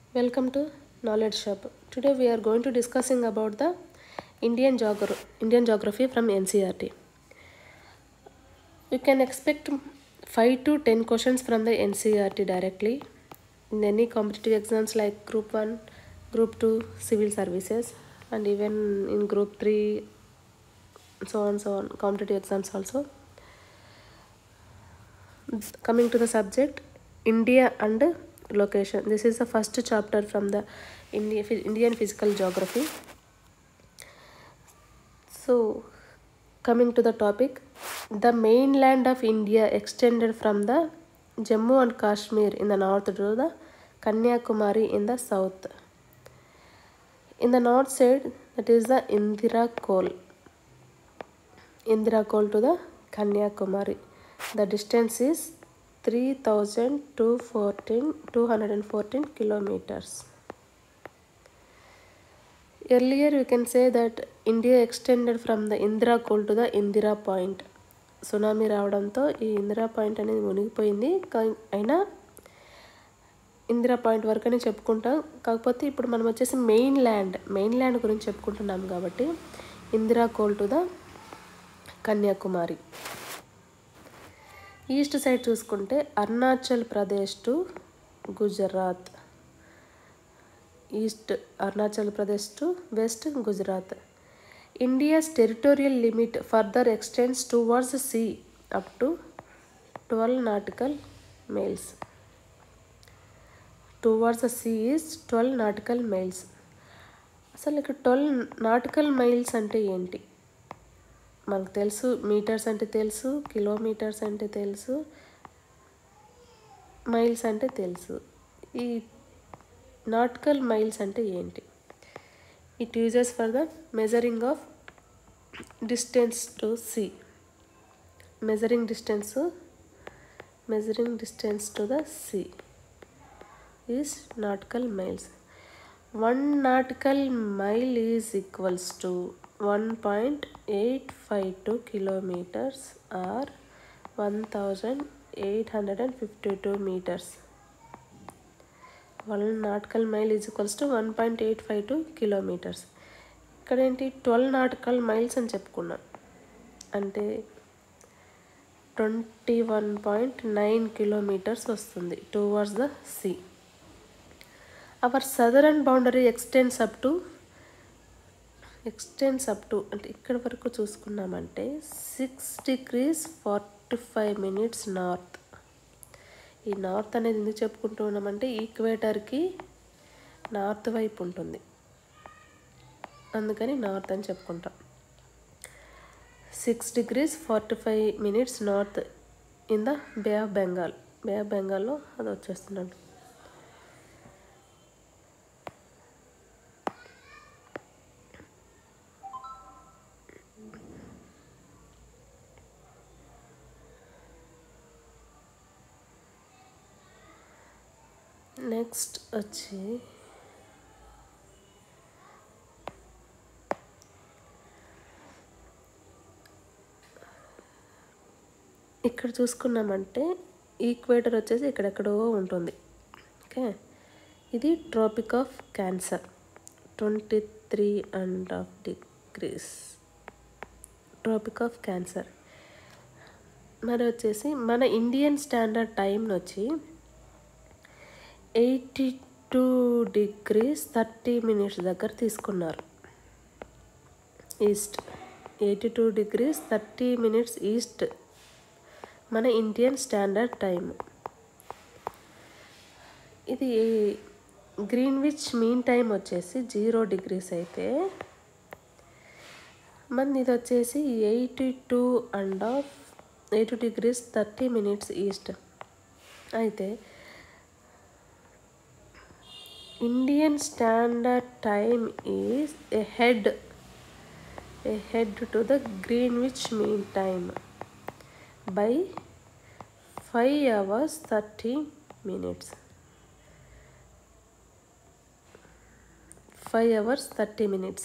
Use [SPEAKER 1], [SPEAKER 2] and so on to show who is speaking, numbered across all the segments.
[SPEAKER 1] Welcome to Knowledge Shop. Today we are going to discussing about the Indian geogra- Indian geography from NCRT. You can expect 5 to 10 questions from the NCRT directly in any competitive exams like Group 1, Group 2, Civil Services, and even in Group 3, so on, so on, competitive exams also. Coming to the subject, India and location. This is the first chapter from the India, Indian physical geography. So, coming to the topic, the mainland of India extended from the Jammu and Kashmir in the north to the Kanyakumari in the south. In the north side, that is the Indira Kol. Indira Kol to the Kanyakumari. The distance is 3214 214 kilometers. Earlier, you can say that India extended from the Indira Kol to the Indira Point. Tsunami రావడంతో ఈ Indira point అనేది మునిగిపోయింది కా- అయినా Indira point వరకు అని చెప్పుకుంటాం కాకపోతే ఇప్పుడు మనం వచ్చేసి మెయిన్ ల్యాండ్ మెయిన్ ల్యాండ్ గురించి చెప్పుకుంటున్నాం కాబట్టి Indira col to the Kanyakumari east side చూసుకుంటే Arunachal Pradesh to Gujarat east Arunachal Pradesh to west Gujarat India's territorial limit further extends towards sea up to twelve nautical miles towards the sea is twelve nautical miles అసలు ఇక్కడ twelve nautical miles అంటే ఏంటి మనకు తెలుసు metres అంటే తెలుసు kilometres అంటే తెలుసు మైల్స్ అంటే తెలుసు ఈ నాటికల్ మైల్స్ అంటే ఏంటి it uses for the measuring of distance to sea measuring distance measuring distance to the sea is nautical miles one nautical mile is equals to one point eight five two kilometres or one thousand eight hundred and fifty two metres one nautical mile is equals to one point eight five two kilometres ఇక్కడ ఏంటి twelve nautical miles అని చెప్పుకున్నాం అంటే twenty one point nine kilometres వస్తుంది towards the sea our southern boundary extends up to extends up to అంటే ఇక్కడ వరకు చూసుకున్నామంటే six degrees forty five minutes north ఈ నార్త్ అనేది ఎందుకు చెప్పుకుంటూ ఉన్నామంటే ఈక్వేటర్కి నార్త్ వైపు ఉంటుంది అందుకని నార్త్ అని చెప్పుకుంటాం six degrees forty five minutes north in the bay of Bengal bay of బెంగాల్లో అది వచ్చేస్తున్నాడు నెక్స్ట్ వచ్చి ఇక్కడ చూసుకున్నామంటే ఈక్వేటర్ వచ్చేసి ఇక్కడెక్కడో ఉంటుంది ఓకే ఇది tropic of cancer twenty three and half degrees tropic of cancer మరి వచ్చేసి మన ఇండియన్ స్టాండర్డ్ టైంని వచ్చి eighty two degrees thirty minutes దగ్గర తీసుకున్నారు east eighty two degrees thirty minutes east మన ఇండియన్ స్టాండర్డ్ టైం ఇది గ్రీన్విచ్ మీన్ టైం వచ్చేసి జీరో డిగ్రీస్ అయితే మన ఇది వచ్చేసి eighty two and half eighty degrees thirty minutes east అయితే Indian standard time is ahead ahead to the Greenwich mean time by five hours thirty minutes five hours thirty minutes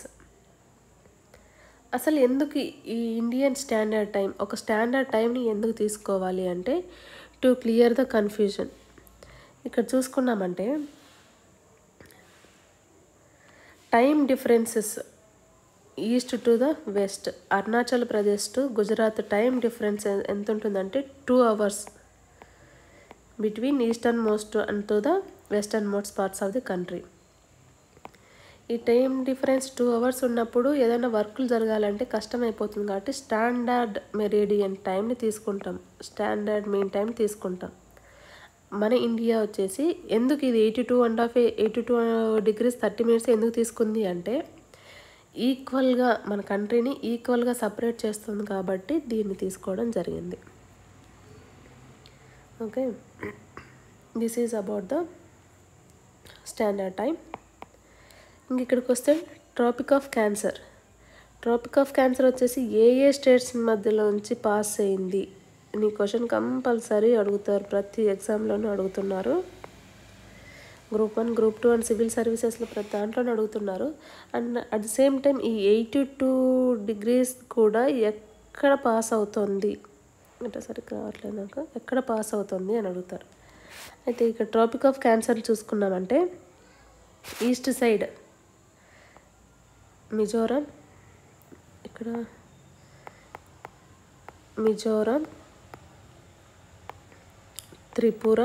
[SPEAKER 1] అసలు ఎందుకు ఈ Indian standard time ఒక standard టైంని ఎందుకు తీసుకోవాలి అంటే to clear the confusion ఇక్కడ చూసుకున్నామంటే time differences east to the west Arunachal Pradesh to Gujarat time difference ఎంత ఉంటుందంటే two hours between eastern most and to the western most parts of the country ఈ టైం డిఫరెన్స్ టూ అవర్స్ ఉన్నప్పుడు ఏదైనా వర్కులు జరగాలంటే కష్టం అయిపోతుంది కాబట్టి స్టాండర్డ్ మెరీడియన్ టైంని తీసుకుంటాం స్టాండర్డ్ మెయిన్ టైం తీసుకుంటాం మన ఇండియా వచ్చేసి ఎందుకు ఇది eighty two and half eighty two degrees thirty minutes ఎందుకు తీసుకుంది అంటే ఈక్వల్గా మన కంట్రీని ఈక్వల్గా సపరేట్ చేస్తుంది కాబట్టి దీన్ని తీసుకోవడం జరిగింది okay this is about the standard time ఇంక ఇక్కడికి వస్తే tropic of cancer tropic of cancer వచ్చేసి ఏ ఏ స్టేట్స్ మధ్యలోంచి పాస్ అయింది నీ క్వశ్చన్ కంపల్సరీ అడుగుతారు ప్రతి ఎగ్జామ్లోనూ అడుగుతున్నారు group one group two and civil సర్వీసెస్లో ప్రతి దాంట్లోనే అడుగుతున్నారు and at the same time ఈ ఎయిటీ టూ డిగ్రీస్ కూడా ఎక్కడ పాస్ అవుతుంది అంటే సరిగ్గా రావట్లేదు నాకు ఎక్కడ పాస్ అవుతుంది అని అడుగుతారు అయితే ఇక్కడ ట్రాపిక్ ఆఫ్ క్యాన్సర్ చూసుకున్నామంటే ఈస్ట్ సైడ్ మిజోరం ఇక్కడ మిజోరం త్రిపుర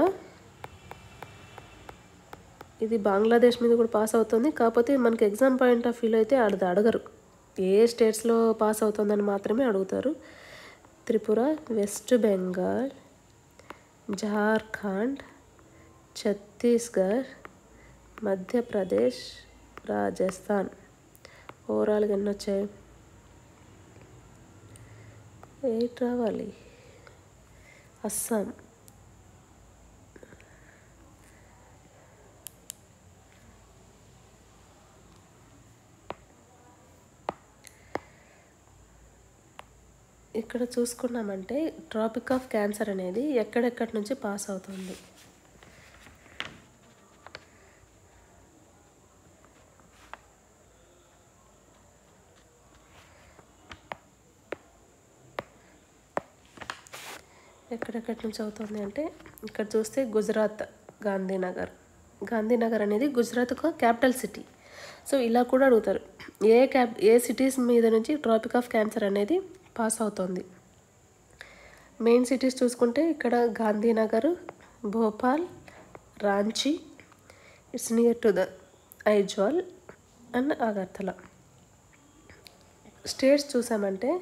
[SPEAKER 1] ఇది బంగ్లాదేశ్ మీద కూడా పాస్ అవుతుంది కాకపోతే మనకి ఎగ్జామ్ పాయింట్ ఆఫ్ వ్యూలో అయితే అది అడగరు ఏ స్టేట్స్లో పాస్ అవుతుందని మాత్రమే అడుగుతారు త్రిపుర వెస్ట్ బెంగాల్ జార్ఖండ్ ఛత్తీస్గఢ్ మధ్యప్రదేశ్ రాజస్థాన్ ఓవరాల్గా ఎన్ని వచ్చాయి ఎయిట్ రావాలి అస్సాం ఇక్కడ చూసుకున్నామంటే ట్రాపిక్ ఆఫ్ క్యాన్సర్ అనేది ఎక్కడెక్కడి నుంచి పాస్ అవుతుంది ఎక్కడెక్కడి నుంచి అవుతుంది అంటే ఇక్కడ చూస్తే గుజరాత్ గాంధీనగర్ గాంధీనగర్ అనేది గుజరాత్ ఒక క్యాపిటల్ సిటీ సో ఇలా కూడా అడుగుతారు ఏ క్యాప్ ఏ సిటీస్ మీద నుంచి ట్రాపిక్ ఆఫ్ క్యాన్సర్ అనేది పాస్ అవుతుంది మెయిన్ సిటీస్ చూసుకుంటే ఇక్కడ Gandhinagar Bhopal Ranchi it's near to the Aizawl and Agartala states చూసామంటే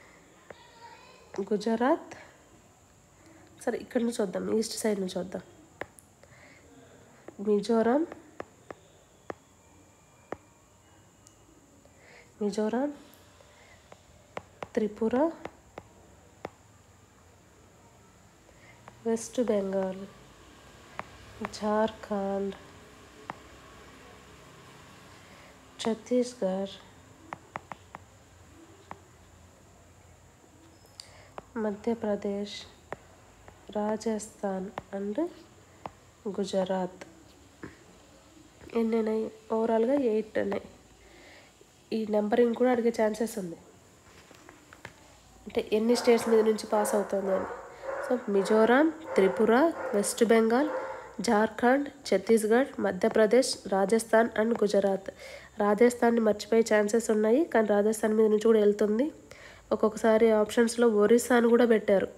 [SPEAKER 1] గుజరాత్ సరే ఇక్కడ నుంచి చూద్దాం ఈస్ట్ సైడ్ నుంచి చూద్దాం మిజోరాం మిజోరాం త్రిపుర వెస్ట్ బెంగాల్ జార్ఖండ్ ఛత్తీస్గఢ్ మధ్యప్రదేశ్ రాజస్థాన్ అండ్ గుజరాత్ ఎన్ని ఉన్నాయి ఓవరాల్గా ఎయిట్ ఉన్నాయి ఈ నెంబరింగ్ కూడా అడిగే ఛాన్సెస్ ఉంది అంటే ఎన్ని స్టేట్స్ మీద నుంచి పాస్ అవుతుంది అని సో మిజోరాం త్రిపుర వెస్ట్ బెంగాల్ జార్ఖండ్ ఛత్తీస్గఢ్ మధ్యప్రదేశ్ రాజస్థాన్ అండ్ గుజరాత్ రాజస్థాన్ని మర్చిపోయే ఛాన్సెస్ ఉన్నాయి కానీ రాజస్థాన్ మీద నుంచి కూడా వెళ్తుంది ఒక్కొక్కసారి ఆప్షన్స్లో ఒరిస్సా అని కూడా పెట్టారు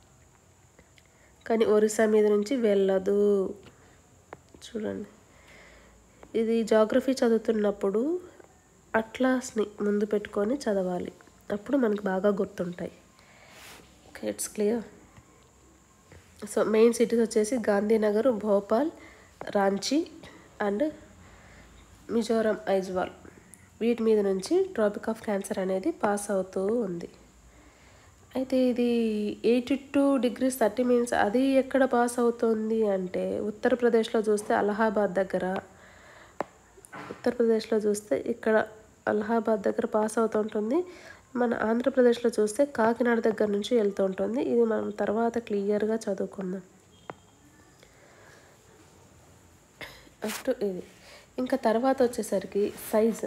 [SPEAKER 1] కానీ ఒరిస్సా మీద నుంచి వెళ్ళదు చూడండి ఇది జాగ్రఫీ చదువుతున్నప్పుడు అట్లాస్ని ముందు పెట్టుకొని చదవాలి అప్పుడు మనకు బాగా గుర్తుంటాయి okay it's clear so main cities వచ్చేసి గాంధీనగర్ భోపాల్ రాంచీ అండ్ మిజోరం ఐజ్వాల్ వీటి మీద నుంచి ట్రాపిక్ ఆఫ్ క్యాన్సర్ అనేది పాస్ అవుతూ ఉంది అయితే ఇది eighty two degrees thirty minutes అది ఎక్కడ పాస్ అవుతుంది అంటే ఉత్తరప్రదేశ్లో చూస్తే అలహాబాద్ దగ్గర ఉత్తరప్రదేశ్లో చూస్తే ఇక్కడ అలహాబాద్ దగ్గర పాస్ అవుతుంటుంది మన ఆంధ్రప్రదేశ్లో చూస్తే కాకినాడ దగ్గర నుంచి వెళ్తూ ఉంటుంది ఇది మనం తర్వాత క్లియర్గా చదువుకుందాం అటు ఇది ఇంకా తర్వాత వచ్చేసరికి సైజ్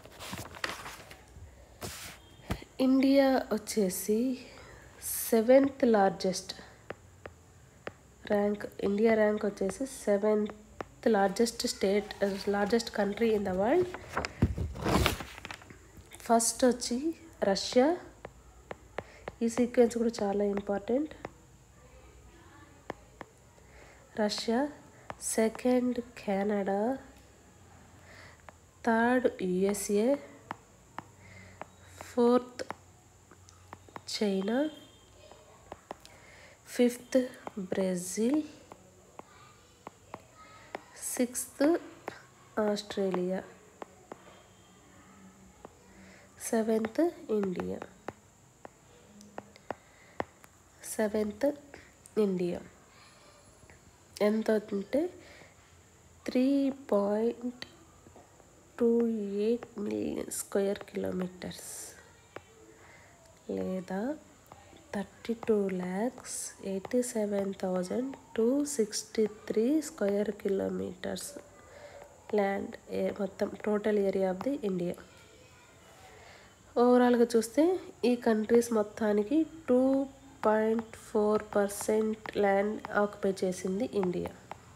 [SPEAKER 1] ఇండియా వచ్చేసి seventh largest rank India rank వచ్చేసి seventh largest state largest country in the world first వచ్చి రష్యా ఈ సీక్వెన్స్ కూడా చాలా important Russia second Canada third USA fourth China fifth Brazil sixth Australia seventh India seventh India ఎంత అవుతుంటే three point two eight million square kilometers లేదా thirty two lakhs eighty seven thousand two sixty three square kilometers land ఏ మొత్తం total area of the India ఓవరాల్గా చూస్తే ఈ countries మొత్తానికి two point four percent land occupy చేసింది ఇండియా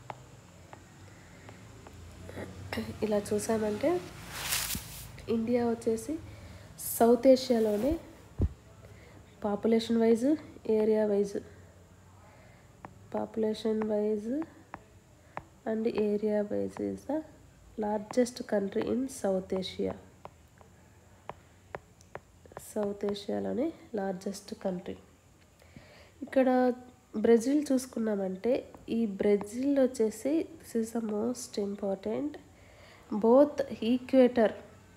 [SPEAKER 1] ఇలా చూసామంటే ఇండియా వచ్చేసి సౌత్ ఏషియాలోనే population wise area wise population wise and area wise is the largest country in south Asia south ఏషియాలోనే లార్జెస్ట్ కంట్రీ ఇక్కడ బ్రెజిల్ చూసుకున్నామంటే ఈ బ్రెజిల్ వచ్చేసి this is the most important both equator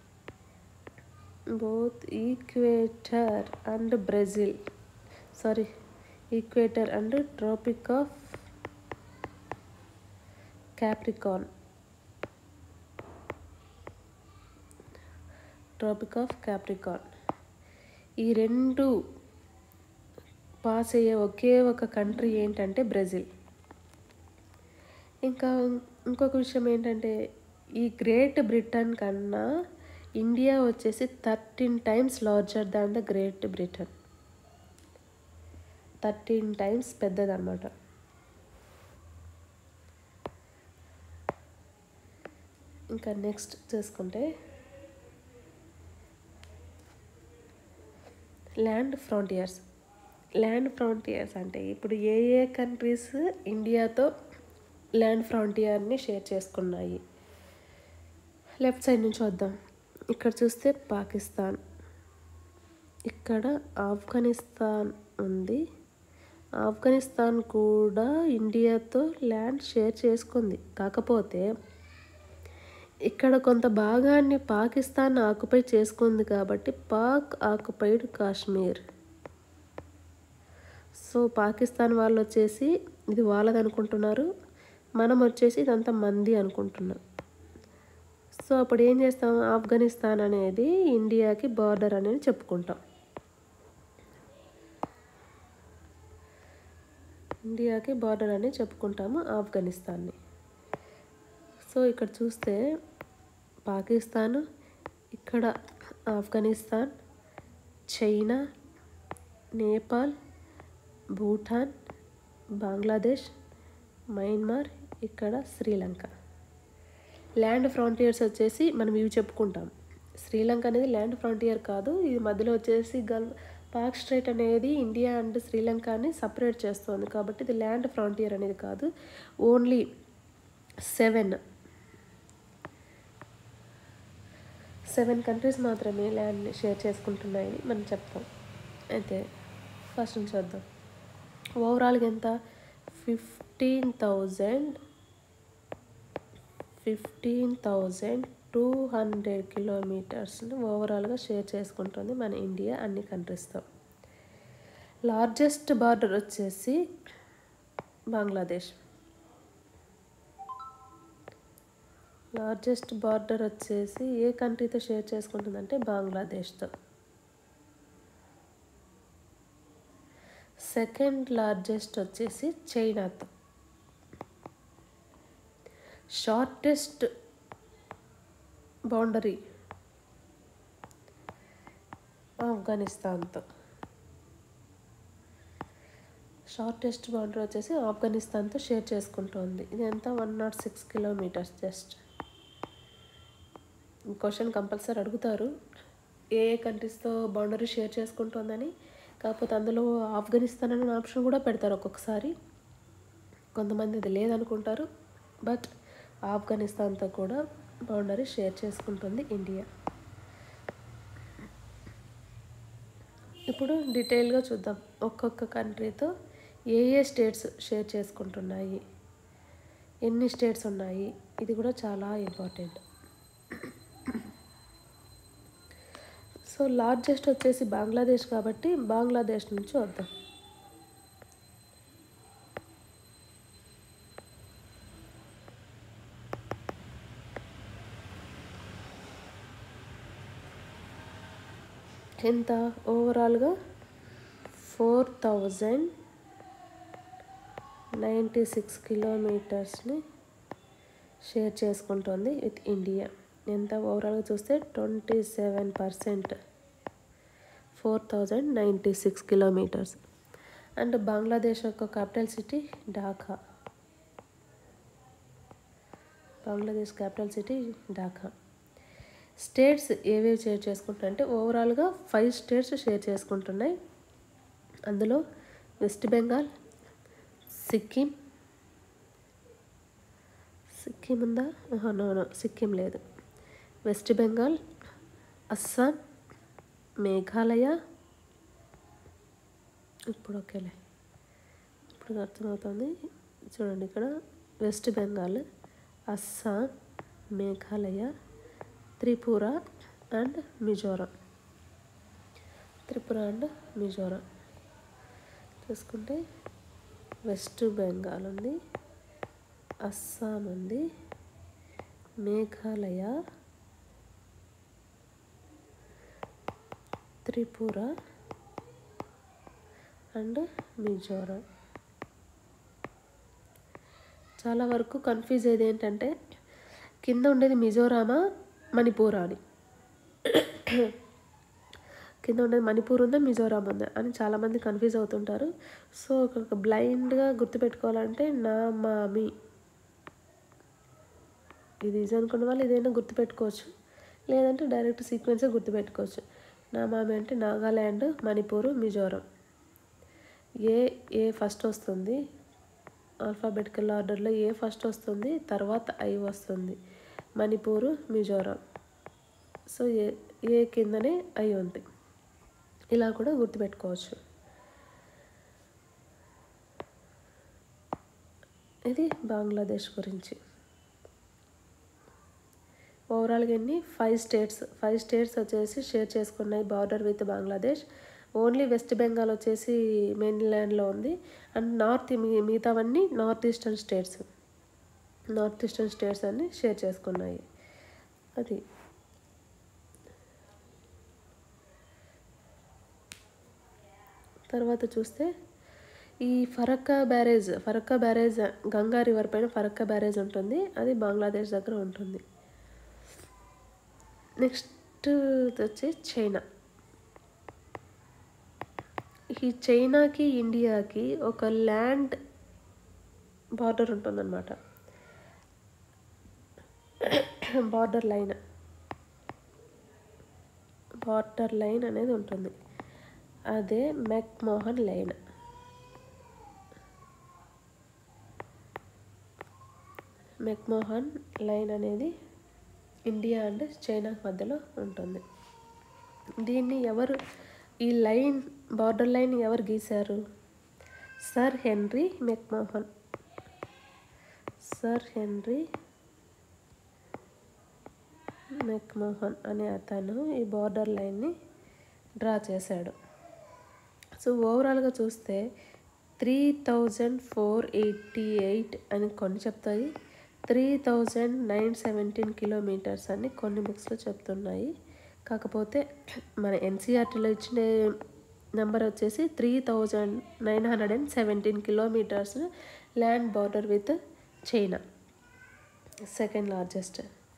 [SPEAKER 1] both equator and Brazil sorry equator and tropic of Capricorn tropic of Capricorn ఈ రెండు pass అయ్యే ఒకే ఒక country ఏంటంటే బ్రెజిల్ ఇంకా ఇంకొక విషయం ఏంటంటే ఈ గ్రేట్ బ్రిటన్ కన్నా ఇండియా వచ్చేసి thirteen times larger than the great Britain thirteen times పెద్దదన్నమాట ఇంకా నెక్స్ట్ చూసుకుంటే ల్యాండ్ ఫ్రాంటియర్స్ ల్యాండ్ ఫ్రాంటియర్స్ అంటే ఇప్పుడు ఏ ఏ కంట్రీస్ ఇండియాతో ల్యాండ్ ఫ్రాంటియర్ని షేర్ చేసుకున్నాయి లెఫ్ట్ సైడ్ నుంచి వద్దాం ఇక్కడ చూస్తే పాకిస్తాన్ ఇక్కడ ఆఫ్ఘనిస్తాన్ ఉంది ఆఫ్ఘనిస్తాన్ కూడా ఇండియాతో ల్యాండ్ షేర్ చేసుకుంది కాకపోతే ఇక్కడ కొంత భాగాన్ని పాకిస్తాన్ ఆక్యుపై చేసుకుంది కాబట్టి పాక్ ఆక్యుపైడ్ కాశ్మీర్ సో పాకిస్తాన్ వాళ్ళు వచ్చేసి ఇది వాళ్ళది అనుకుంటున్నారు మనం వచ్చేసి ఇదంతా మంది అనుకుంటున్నాం సో అప్పుడు ఏం చేస్తాం ఆఫ్ఘనిస్తాన్ అనేది ఇండియాకి బార్డర్ అనేది చెప్పుకుంటాం ఇండియాకి బార్డర్ అని చెప్పుకుంటాము ఆఫ్ఘనిస్తాన్ని సో ఇక్కడ చూస్తే పాకిస్తాన్ ఇక్కడ ఆఫ్ఘనిస్తాన్ చైనా నేపాల్ భూటాన్ బంగ్లాదేశ్ మయన్మార్ ఇక్కడ శ్రీలంక ల్యాండ్ ఫ్రాంటియర్స్ వచ్చేసి మనం ఇవి చెప్పుకుంటాం శ్రీలంక అనేది ల్యాండ్ ఫ్రాంటియర్ కాదు ఇది మధ్యలో వచ్చేసి గల్ పాక్ స్ట్రైట్ అనేది ఇండియా అండ్ శ్రీలంకని సపరేట్ చేస్తుంది కాబట్టి ఇది ల్యాండ్ ఫ్రాంటియర్ అనేది కాదు ఓన్లీ సెవెన్ సెవెన్ కంట్రీస్ మాత్రమే ల్యాండ్ని షేర్ చేసుకుంటున్నాయని మనం చెప్తాం అయితే ఫస్ట్ నుంచి వద్దాం ఓవరాల్గా ఎంత fifteen thousand fifteen thousand two hundred కిలోమీటర్స్ని ఓవరాల్గా షేర్ చేసుకుంటుంది మన ఇండియా అన్ని కంట్రీస్తో లార్జెస్ట్ బార్డర్ వచ్చేసి బంగ్లాదేశ్ లార్జెస్ట్ బార్డర్ వచ్చేసి ఏ కంట్రీతో షేర్ చేసుకుంటుందంటే బంగ్లాదేశ్తో సెకండ్ లార్జెస్ట్ వచ్చేసి చైనాతో షార్టెస్ట్ బౌండరీ ఆఫ్ఘనిస్తాన్తో షార్టెస్ట్ బౌండరీ వచ్చేసి ఆఫ్ఘనిస్తాన్తో షేర్ చేసుకుంటోంది ఇది ఎంత one nought six kilometers just question compulsory అడుగుతారు ఏ ఏ కంట్రీస్తో బౌండరీ షేర్ చేసుకుంటుందని కాకపోతే అందులో ఆఫ్ఘనిస్తాన్ అనే ఆప్షన్ కూడా పెడతారు ఒక్కొక్కసారి కొంతమంది అది లేదనుకుంటారు బట్ ఆఫ్ఘనిస్తాన్తో కూడా బౌండరీ షేర్ చేసుకుంటుంది ఇండియా ఇప్పుడు డీటెయిల్గా చూద్దాం ఒక్కొక్క కంట్రీతో ఏ ఏ స్టేట్స్ షేర్ చేసుకుంటున్నాయి ఎన్ని స్టేట్స్ ఉన్నాయి ఇది కూడా చాలా ఇంపార్టెంట్ సో లార్జెస్ట్ వచ్చేసి బంగ్లాదేశ్ కాబట్టి బంగ్లాదేశ్ నుంచి వద్దాం ఎంత ఓవరాల్గా ఫోర్ థౌజండ్ నైంటీ సిక్స్ కిలోమీటర్స్ని షేర్ చేసుకుంటుంది విత్ ఇండియా ఎంత ఓవరాల్గా చూస్తే twenty seven percent four thousand ninety six kilometers and Bangladesh యొక్క capital city Dhaka Bangladesh capital city Dhaka states ఏవేవి షేర్ చేసుకుంటున్నాయంటే ఓవరాల్గా ఫైవ్ స్టేట్స్ షేర్ చేసుకుంటున్నాయి అందులో వెస్ట్ బెంగాల్ సిక్కిం సిక్కిం ఉందా నో నో సిక్కిం లేదు వెస్ట్ బెంగాల్ అస్సాం మేఘాలయ ఇప్పుడు ఓకేలే ఇప్పుడు అర్థమవుతుంది చూడండి ఇక్కడ West Bengal Assam Meghalaya Tripura and Mizoram Tripura and Mizoram చూసుకుంటే వెస్ట్ బెంగాల్ ఉంది అస్సాం ఉంది మేఘాలయ త్రిపుర అండ్ మిజోరం చాలా వరకు కన్ఫ్యూజ్ అయ్యేది ఏంటంటే కింద ఉండేది మిజోరామా మణిపూరా అని కింద ఉండేది మణిపూర్ ఉందా మిజోరాం ఉందా అని చాలామంది కన్ఫ్యూజ్ అవుతుంటారు సో ఒక బ్లైండ్గా గుర్తుపెట్టుకోవాలంటే నా మామి ఇది ఇది అనుకున్న వాళ్ళు ఏదైనా గుర్తుపెట్టుకోవచ్చు లేదంటే డైరెక్ట్ సీక్వెన్సే గుర్తుపెట్టుకోవచ్చు నా మామి అంటే Nagaland Manipur Mizoram A A first వస్తుంది ఆల్ఫాబెటికల్ ఆర్డర్లో ఏ ఫస్ట్ వస్తుంది తర్వాత ఐ వస్తుంది Manipur Mizoram so A A కిందనే ఐ ఉంది ఇలా కూడా గుర్తుపెట్టుకోవచ్చు ఇది బంగ్లాదేశ్ గురించి ఓవరాల్గా ఎన్ని ఫైవ్ స్టేట్స్ ఫైవ్ స్టేట్స్ వచ్చేసి షేర్ చేసుకున్నాయి border with Bangladesh only West Bengal వచ్చేసి మెయిన్ ల్యాండ్లో ఉంది అండ్ నార్త్ మీ- మిగతావన్నీ north eastern states north eastern states అన్ని షేర్ చేసుకున్నాయి అది తర్వాత చూస్తే ఈ Farakka barrage Farakka barrage Ganga river పైన ఫరక్కా బ్యారేజ్ ఉంటుంది అది బంగ్లాదేశ్ దగ్గర ఉంటుంది నెక్స్ట్ వచ్చి చైనా ఈ చైనాకి ఇండియాకి ఒక ల్యాండ్ బార్డర్ ఉంటుందన్నమాట బార్డర్ లైన్ బార్డర్ లైన్ అనేది ఉంటుంది అదే మెక్మోహన్ లైన్ మెక్మోహన్ లైన్ అనేది ఇండియా అండ్ చైనా మధ్యలో ఉంటుంది దీన్ని ఎవరు ఈ లైన్ బార్డర్ లైన్ ఎవరు గీశారు sir Henry McMahon sir Henry McMahon అనే అతను ఈ బార్డర్ లైన్ని డ్రా చేశాడు సో ఓవరాల్గా చూస్తే three thousand four eighty eight అని కొన్ని చెప్తాయి three thousand nine seventeen kilometers అని కొన్ని బుక్స్లో చెప్తున్నాయి కాకపోతే మన ఎన్సీఆర్టీలో ఇచ్చిన నెంబర్ వచ్చేసి three thousand nine hundred and seventeen kilometers land border with China second largest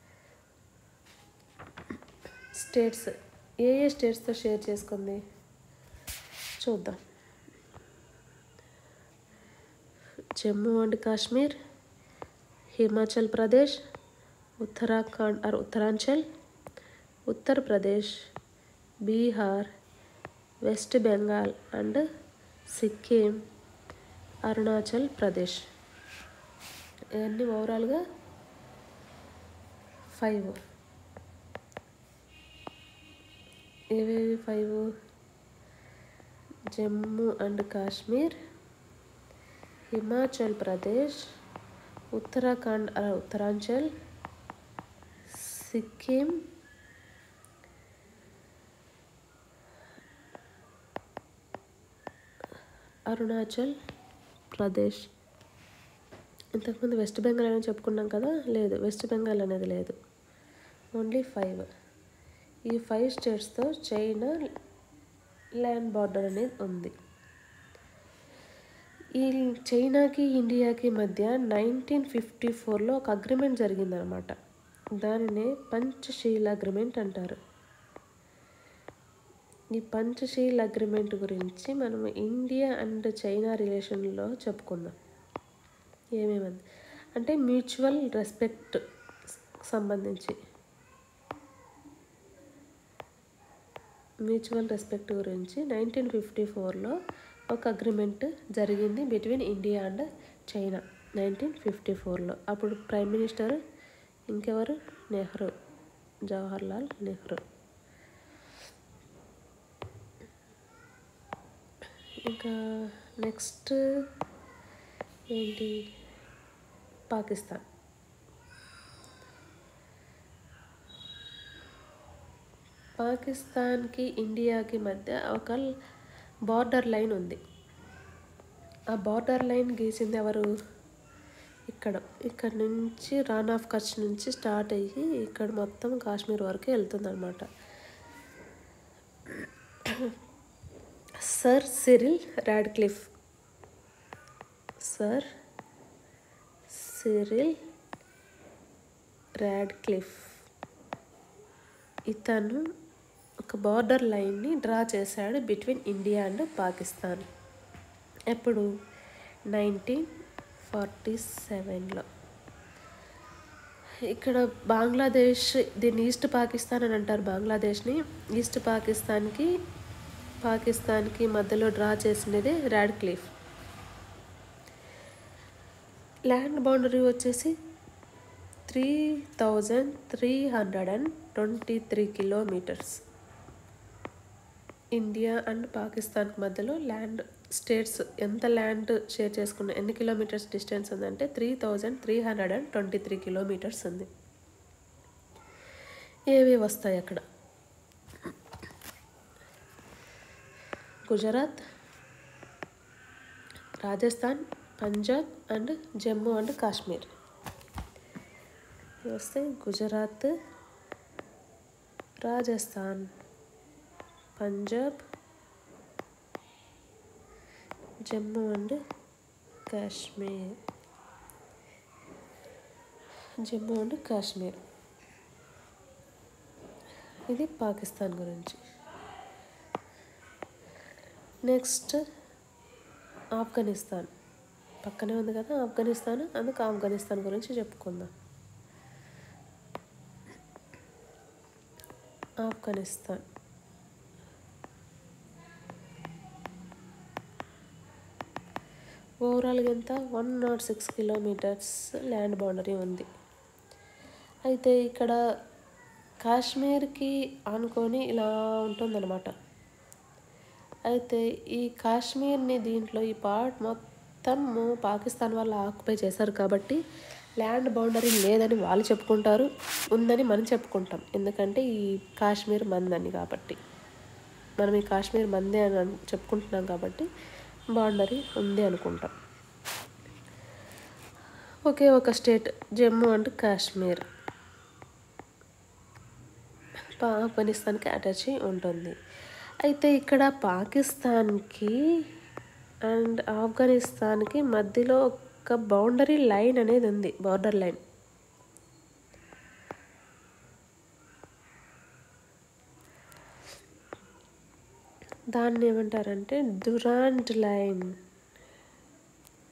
[SPEAKER 1] states ఏ ఏ స్టేట్స్తో షేర్ చేసుకుంది చూద్దాం Jammu and Kashmir Himachal Pradesh Uttarakhand or Uttaranchal Uttar Pradesh Bihar West Bengal and Sikkim Arunachal Pradesh ఇవన్నీ ఓవరాల్గా ఫైవ్ ఏవేవి ఫైవ్ జమ్మూ అండ్ కాశ్మీర్ హిమాచల్ ప్రదేశ్ ఉత్తరాఖండ్ ఆ, ఉత్తరాంచల్ సిక్కిం అరుణాచల్ ప్రదేశ్ ఇంతకుముందు వెస్ట్ బెంగాల్ అని చెప్పుకున్నాం కదా లేదు వెస్ట్ బెంగాల్ అనేది లేదు ఓన్లీ ఫైవ్ ఈ ఫైవ్ స్టేట్స్తో చైనా ల్యాండ్ బార్డర్ అనేది ఉంది ఈ చైనాకి ఇండియాకి మధ్య నైన్టీన్ ఫిఫ్టీ ఫోర్లో ఒక అగ్రిమెంట్ జరిగిందనమాట దానినే పంచశీల అగ్రిమెంట్ అంటారు ఈ పంచశీల్ అగ్రిమెంట్ గురించి మనం ఇండియా అండ్ చైనా రిలేషన్లో చెప్పుకుందాం ఏమేమంది అంటే మ్యూచువల్ రెస్పెక్ట్ సంబంధించి మ్యూచువల్ రెస్పెక్ట్ గురించి నైన్టీన్ ఫిఫ్టీ ఫోర్లో ఒక అగ్రిమెంట్ జరిగింది between India and China nineteen fifty ఫోర్లో అప్పుడు ప్రైమ్ మినిస్టర్ ఇంకెవరు నెహ్రూ జవహర్లాల్ నెహ్రూ ఇంకా నెక్స్ట్ ఏంటి పాకిస్తాన్ పాకిస్తాన్కి ఇండియాకి మధ్య ఒక బార్డర్ లైన్ ఉంది ఆ బార్డర్ లైన్ గీసింది ఎవరు ఇక్కడ ఇక్కడ నుంచి రాన్ ఆఫ్ కచ్ నుంచి స్టార్ట్ అయ్యి ఇక్కడ మొత్తం కాశ్మీర్ వరకు వెళ్తుంది అనమాట sir Cyril Radcliffe sir Cyril Radcliffe ఇతను ఒక బార్డర్ లైన్ని డ్రా చేశాడు బిట్వీన్ ఇండియా అండ్ పాకిస్తాన్ ఎప్పుడు నైన్టీన్ ఫార్టీ సెవెన్లో ఇక్కడ బంగ్లాదేశ్ దీన్ని ఈస్ట్ పాకిస్తాన్ అని అంటారు బంగ్లాదేశ్ని ఈస్ట్ పాకిస్తాన్కి పాకిస్తాన్కి మధ్యలో డ్రా చేసినది రాడ్ క్లిఫ్ ల్యాండ్ బౌండరీ వచ్చేసి three thousand three hundred and twenty three kilometers India and Pakistan మధ్యలో ల్యాండ్ స్టేట్స్ ఎంత ల్యాండ్ షేర్ చేసుకున్న ఎన్ని కిలోమీటర్స్ డిస్టెన్స్ ఉందంటే three thousand three hundred and twenty three kilometers ఉంది ఏవి వస్తాయి అక్కడ గుజరాత్ రాజస్థాన్ పంజాబ్ అండ్ జమ్మూ అండ్ కాశ్మీర్ ఇవి వస్తాయి గుజరాత్ రాజస్థాన్ పంజాబ్ జమ్మూ అండ్ కాశ్మీర్ జమ్మూ అండ్ కాశ్మీర్ ఇది పాకిస్తాన్ గురించి నెక్స్ట్ ఆఫ్ఘనిస్తాన్ పక్కనే ఉంది కదా ఆఫ్ఘనిస్తాన్ అందుకు ఆఫ్ఘనిస్తాన్ గురించి చెప్పుకుందాం ఆఫ్ఘనిస్తాన్ ఓవరాల్గా ఎంత one nought six kilometers land boundary ఉంది అయితే ఇక్కడ కాశ్మీర్కి ఆనుకొని ఇలా ఉంటుందన్నమాట అయితే ఈ కాశ్మీర్ని దీంట్లో ఈ పార్ట్ మొత్తము పాకిస్తాన్ వాళ్ళు ఆక్యుపై చేశారు కాబట్టి ల్యాండ్ బౌండరీ లేదని వాళ్ళు చెప్పుకుంటారు ఉందని మనం చెప్పుకుంటాం ఎందుకంటే ఈ కాశ్మీర్ మందని కాబట్టి మనం ఈ కాశ్మీర్ మందే అని అను- చెప్పుకుంటున్నాం కాబట్టి బౌండరీ ఉంది అనుకుంటాం ఒకే ఒక స్టేట్ జమ్మూ అండ్ కాశ్మీర్ పా- ఆఫ్ఘనిస్తాన్కి అటాచ్ అయి ఉంటుంది అయితే ఇక్కడ పాకిస్తాన్కి అండ్ ఆఫ్ఘనిస్తాన్కి మధ్యలో ఒక బౌండరీ లైన్ అనేది ఉంది బార్డర్ లైన్ దాన్ని ఏమంటారంటే దురాండ్ లైన్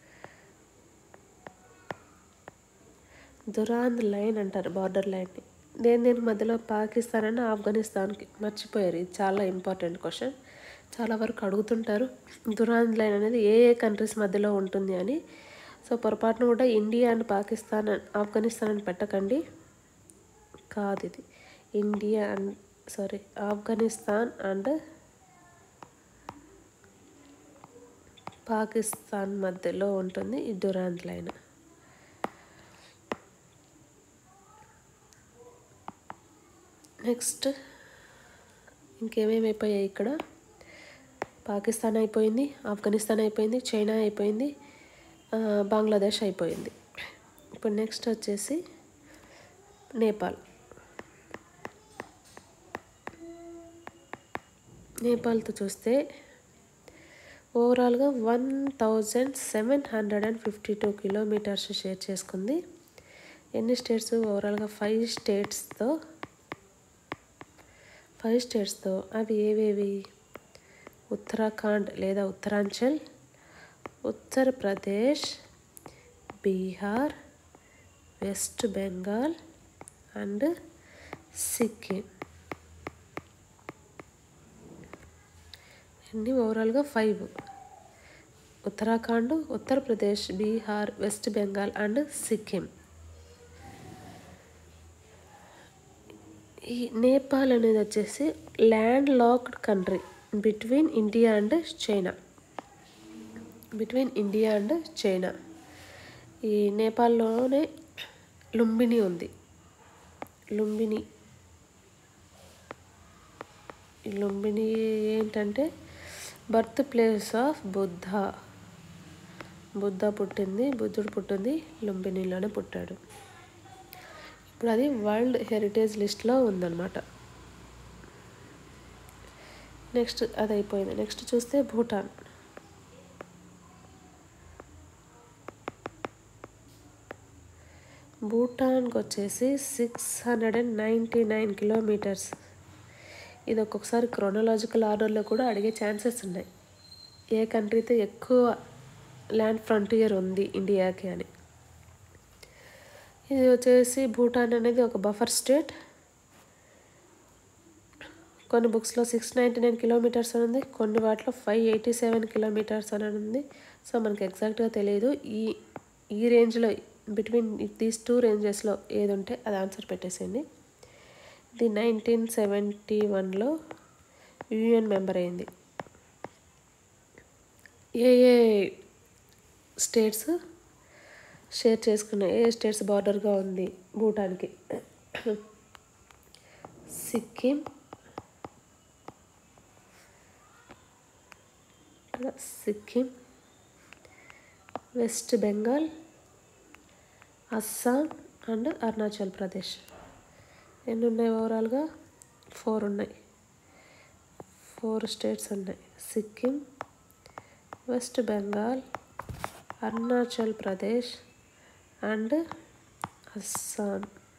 [SPEAKER 1] దురాంద్ లైన్ అంటారు బార్డర్ లైన్ని దేని దేని మధ్యలో పాకిస్తాన్ అండ్ ఆఫ్ఘనిస్తాన్కి మర్చిపోయారు ఇది చాలా ఇంపార్టెంట్ క్వశ్చన్ చాలా వరకు అడుగుతుంటారు దురాంద్ లైన్ అనేది ఏ ఏ కంట్రీస్ మధ్యలో ఉంటుంది అని సో పొరపాటున కూడా India and Pakistan and Afghanistan అని పెట్టకండి కాదు ఇది India and sorry Afghanistan and Pakistan మధ్యలో ఉంటుంది ఈ దురాంత్ లైన్ నెక్స్ట్ ఇంకేమేమి అయిపోయాయి ఇక్కడ పాకిస్తాన్ అయిపోయింది ఆఫ్ఘనిస్తాన్ అయిపోయింది చైనా అయిపోయింది ఆ, బంగ్లాదేశ్ అయిపోయింది ఇప్పుడు నెక్స్ట్ వచ్చేసి నేపాల్ నేపాల్తో చూస్తే ఓవరాల్గా one thousand seven hundred and fifty two kilometers share చేసుకుంది ఎన్ని స్టేట్స్ ఓవరాల్గా ఫైవ్ స్టేట్స్తో ఫైవ్ స్టేట్స్తో అవి ఏవేవి ఉత్తరాఖండ్ లేదా ఉత్తరాంచల్ ఉత్తరప్రదేశ్ బీహార్ వెస్ట్ బెంగాల్ అండ్ సిక్కిం అన్ని ఓవరాల్గా five Uttarakhand Uttar Pradesh Bihar West Bengal and Sikkim ఈ నేపాల్ అనేది వచ్చేసి land locked country between India and China between India and China ఈ నేపాల్లోనే లుంబిని ఉంది లుంబిని ఈ లుంబిని ఏంటంటే birth place of Buddha Buddha పుట్టింది బుద్ధుడు పుట్టింది లుంబినిలోనే పుట్టాడు ఇప్పుడు అది వరల్డ్ హెరిటేజ్ లిస్ట్లో ఉందన్నమాట నెక్స్ట్ అది అయిపోయింది నెక్స్ట్ చూస్తే భూటాన్ భూటాన్కి వచ్చేసి six hundred and ninety nine kilometers ఇది ఒక్కొక్కసారి క్రోనలాజికల్ ఆర్డర్లో కూడా అడిగే ఛాన్సెస్ ఉన్నాయి ఏ కంట్రీతో ఎక్కువ ల్యాండ్ ఫ్రంటియర్ ఉంది ఇండియాకి అని ఇది వచ్చేసి భూటాన్ అనేది ఒక బఫర్ స్టేట్ కొన్ని బుక్స్లో సిక్స్ నైంటీ నైన్ కిలోమీటర్స్ అని ఉంది కొన్ని వాటిలో ఫైవ్ ఎయిటీ సెవెన్ కిలోమీటర్స్ అని ఉంది సో మనకి ఎగ్జాక్ట్గా తెలియదు ఈ ఈ రేంజ్లో బిట్వీన్ దీస్ టూ రేంజెస్లో ఏది ఉంటే అది ఆన్సర్ పెట్టేసేయండి ఇది నైన్టీన్ సెవెంటీ వన్లో యూఎన్ మెంబర్ అయింది ఏ ఏ స్టేట్స్ షేర్ చేసుకున్న ఏ స్టేట్స్ బార్డర్గా ఉంది భూటాన్కి సిక్కిం ఇక్కడ సిక్కిం వెస్ట్ బెంగాల్ అస్సాం అండ్ అరుణాచల్ ప్రదేశ్ ఎన్ని ఉన్నాయి ఓవరాల్గా ఫోర్ ఉన్నాయి ఫోర్ స్టేట్స్ ఉన్నాయి సిక్కిం వెస్ట్ బెంగాల్ అరుణాచల్ ప్రదేశ్ అండ్ అస్సాం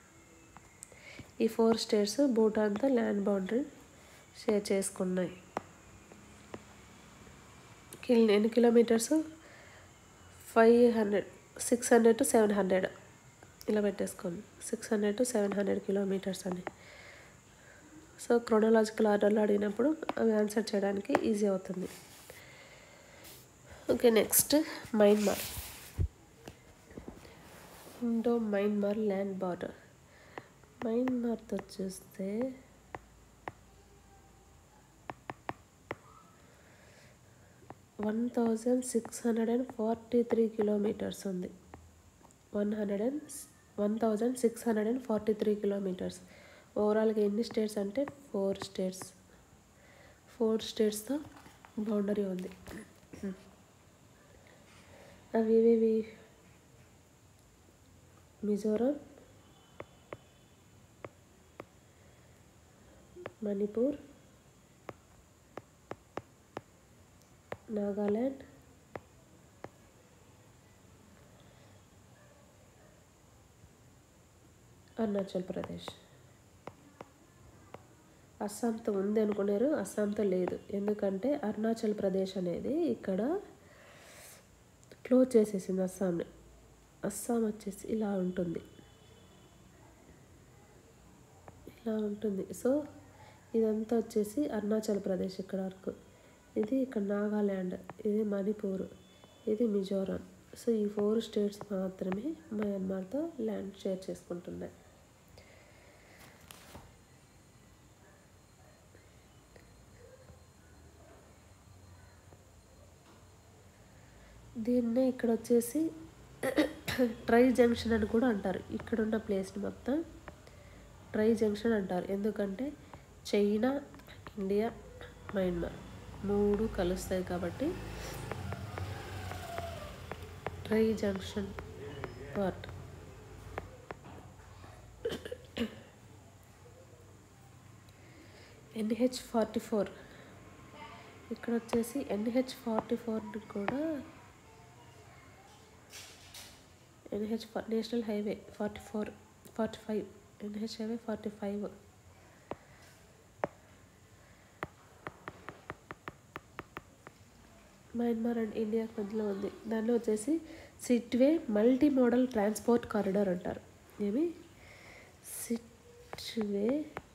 [SPEAKER 1] ఈ ఫోర్ స్టేట్స్ భూటాన్తో ల్యాండ్ బౌండరీ షేర్ చేసుకున్నాయి కిల్ ఎన్ని kilometers five hundred six hundred to seven hundred ఇలా పెట్టేసుకోండి six hundred to seven hundred kilometers అని సో క్రోనలాజికల్ ఆర్డర్లో అడిగినప్పుడు అవి ఆన్సర్ చేయడానికి ఈజీ అవుతుంది okay next Myanmar Indo Myanmar land border మైన్మార్తో చూస్తే one thousand six hundred and forty three kilometers ఉంది one hundred and one thousand six hundred and forty three kilometers ఓవరాల్గా ఎన్ని స్టేట్స్ అంటే ఫోర్ స్టేట్స్ ఫోర్ స్టేట్స్తో బౌండరీ ఉంది అవి ఏవేవి మిజోరం మణిపూర్ నాగాల్యాండ్ అరుణాచల్ ప్రదేశ్ అస్సాంతో ఉంది అనుకున్నారు అస్సాంతో లేదు ఎందుకంటే అరుణాచల్ ప్రదేశ్ అనేది ఇక్కడ క్లోజ్ చేసేసింది అస్సాంని అస్సాం వచ్చేసి ఇలా ఉంటుంది ఇలా ఉంటుంది సో ఇదంతా వచ్చేసి అరుణాచల్ ప్రదేశ్ ఇక్కడ వరకు ఇది ఇక్కడ నాగాల్యాండ్ ఇది మణిపూర్ ఇది మిజోరాం సో ఈ ఫోర్ స్టేట్స్ మాత్రమే మయన్మార్తో ల్యాండ్ షేర్ చేసుకుంటున్నాయి దీన్నే ఇక్కడ వచ్చేసి ట్రై జంక్షన్ అని కూడా అంటారు ఇక్కడున్న ప్లేస్ని మొత్తం ట్రై జంక్షన్ అంటారు ఎందుకంటే చైనా ఇండియా మయన్మార్ మూడు కలుస్తాయి కాబట్టి tri junction part NH forty four ఇక్కడ వచ్చేసి ఎన్హెచ్ ఫార్టీ ఫోర్ని కూడా NH national highway forty four forty five NH highway forty five Myanmar and India మధ్యలో ఉంది దానిలో వచ్చేసి Sittwe multi modal transport corridor అంటారు ఏమి Sittwe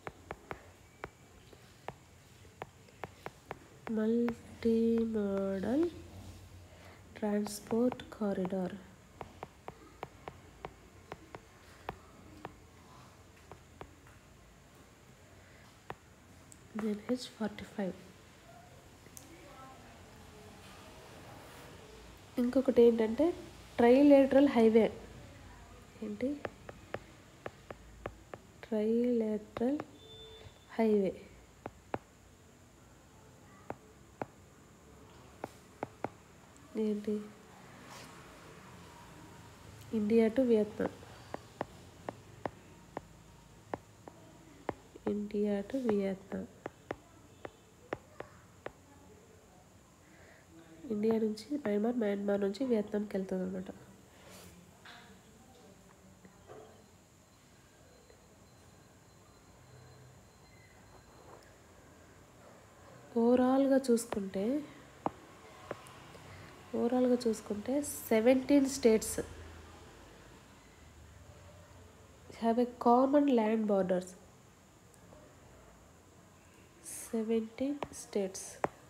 [SPEAKER 1] multi modal transport corridor NH forty five ఇంకొకటి ఏంటంటే ట్రైలేటరల్ హైవే ఏంటి ట్రైలేటరల్ హైవే ఏంటి India to Vietnam India to Vietnam India నుంచి మయన్మార్ మయన్మార్ నుంచి వియత్నాంకి వెళ్తుంది అనమాట ఓవరాల్గా చూసుకుంటే ఓవరాల్గా చూసుకుంటే seventeen states have a common land borders seventeen states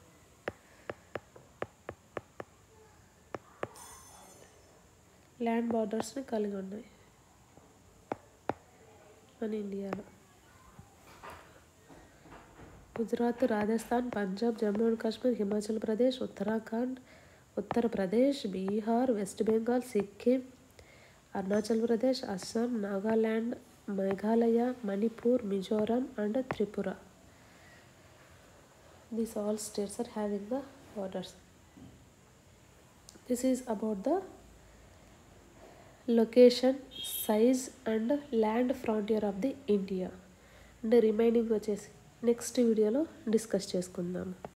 [SPEAKER 1] land బార్డర్స్ని కలిగి ఉన్నాయి మన ఇండియాలో Gujarat Rajasthan Punjab Jammu and Kashmir Himachal Pradesh Uttarakhand Uttar Pradesh Bihar West Bengal Sikkim Arunachal Pradesh Assam Nagaland Meghalaya Manipur Mizoram and Tripura these all states are having the borders this is about the location size and land frontier of the India and remaining వచ్చేసి next వీడియోలో discuss చేసుకుందాము